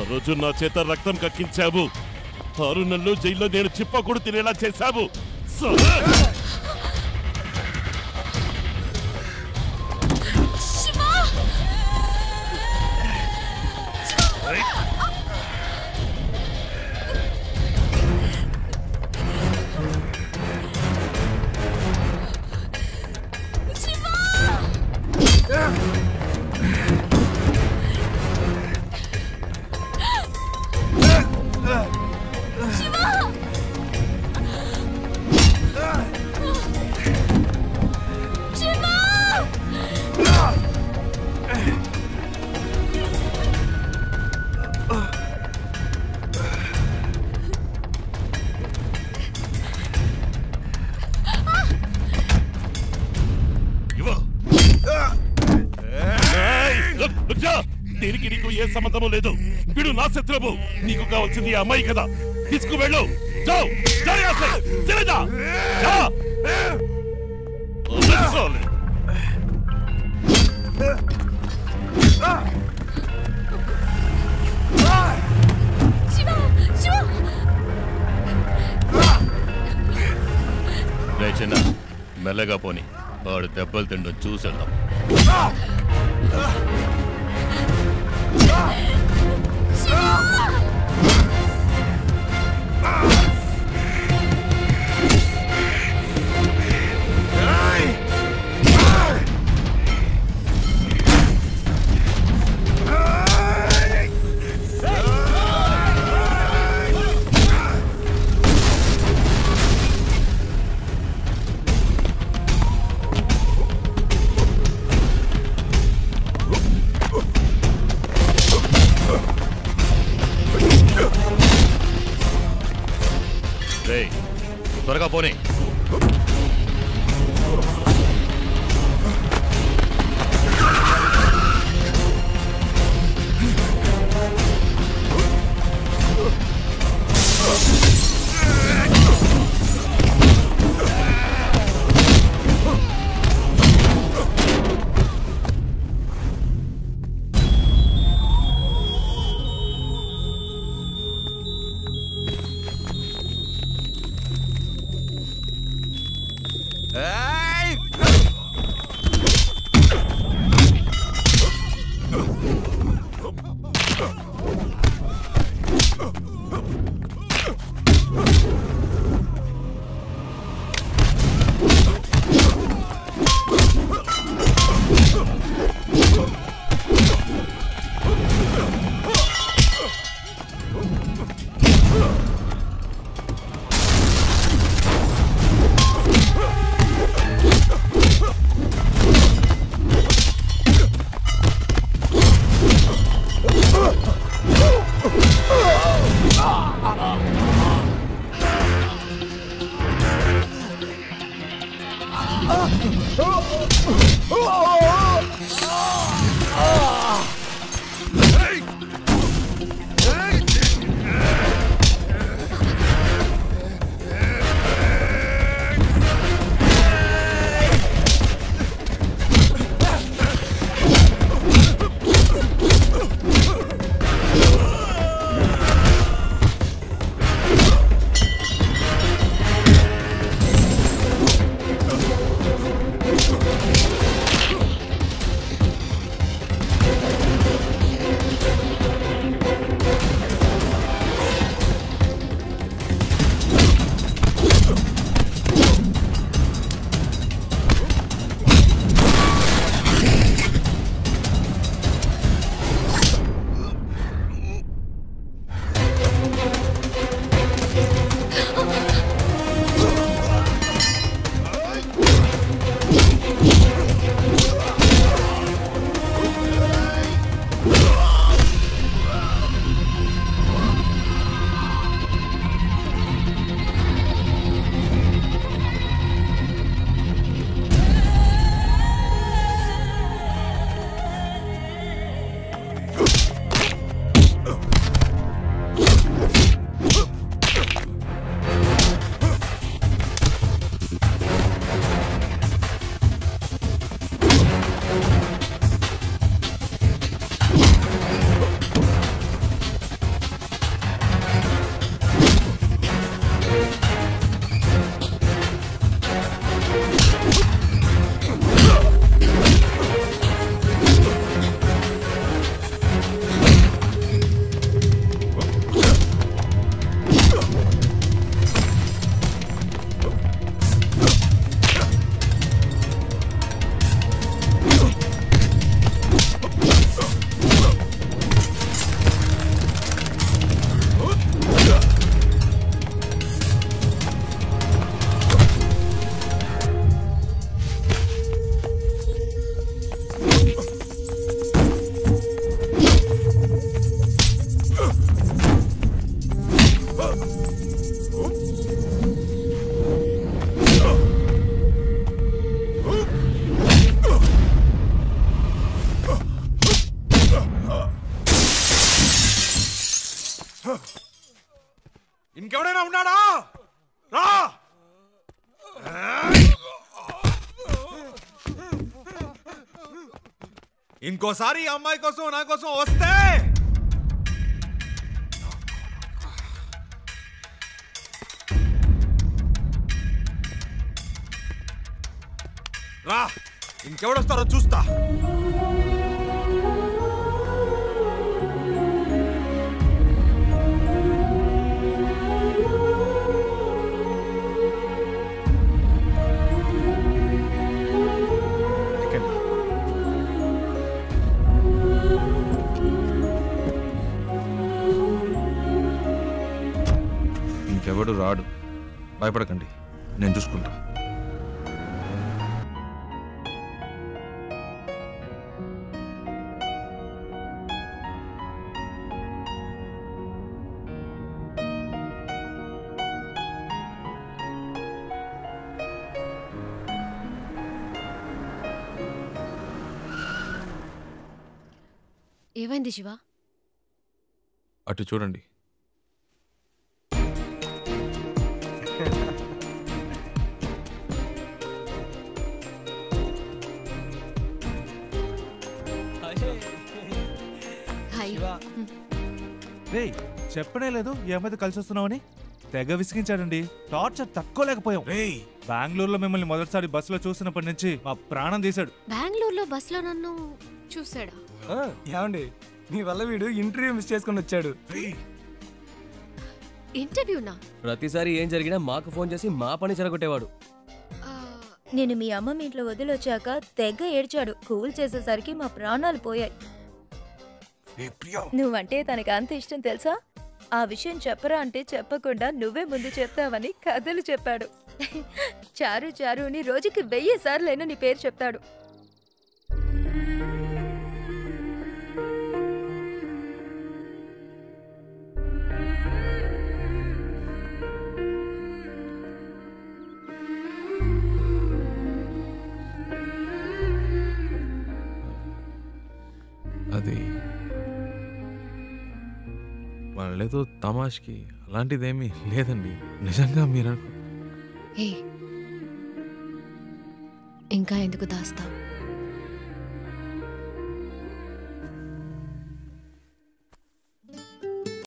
రోజు నా చేత రక్తం కక్కించావు ఆరు నెలలు జైల్లో నేను చిప్ప కూడా తినేలా చేశావు సరే. ఇవ్వు. ఏయ్, లుక్, లుక్ జా. దీనికి నీకు ఏ సంబంధము లేదు వీడు నా శత్రువు నీకు కావాల్సింది ఈ అమ్మాయి కదా తీసుకువెళ్ళు जाओ जा यहाँ से चले जा जा अबे साले రే చిన్న మెల్లగా పోని వాడు దెబ్బలు తిండం చూసేద్దాం రే త్వరగా పోనీ ఆ ఇంకోసారి ఈ అమ్మాయి కోసం నా కోసం వస్తే రా ఇంకెవడొస్తారో చూస్తా ఎక్కండి. ఇంకెవడు రాడు భయపడకండి నేను చూసుకుంటా ఏమైంది శివ అటు చూడండి హాయ్ రేయ్ చెప్పనే లేదు ఈ అమ్మాయితో కలిసి వస్తున్నావని తెగ విసిగించాడండి టార్చర్ తట్టుకోలేకపోయాం రేయ్ బెంగళూరులో మిమ్మల్ని మొదటిసారి బస్సులో చూసినప్పటి నుంచి మా ప్రాణం తీశాడు బెంగళూరులో బస్సులో నన్ను చూసాడా ఆ, ఏమండి మీ వల్ల వీడు ఇంటర్వ్యూ మిస్ చేసుకొని వచ్చాడు ఇంటర్వ్యూనా ప్రతిసారి ఏం జరిగినా మాకు ఫోన్ చేసి మా పని చెరగొట్టేవాడు ఆ, నేను మీ అమ్మ మీ ఇంట్లో వదిలొచ్చాక తెగ ఏడ్చాడు కూల్ చేసేసరికి మా ప్రాణాలు పోయాయి నువ్వంటే తనకి అంత ఇష్టం తెలుసా ఆ విషయం చెప్పరా అంటే చెప్పకుండా నువ్వే ముందు చెప్తావని కథలు చెప్పాడు చారు చారు అని రోజుకి వెయ్యి సార్లైనా నీ పేరు చెప్తాడు అది వాళ్ళేదో తమాష్కి అలాంటిదేమీ లేదండి నిజంగా మీరు అనుకో ఏ ఇంకా ఎందుకు దాస్తావు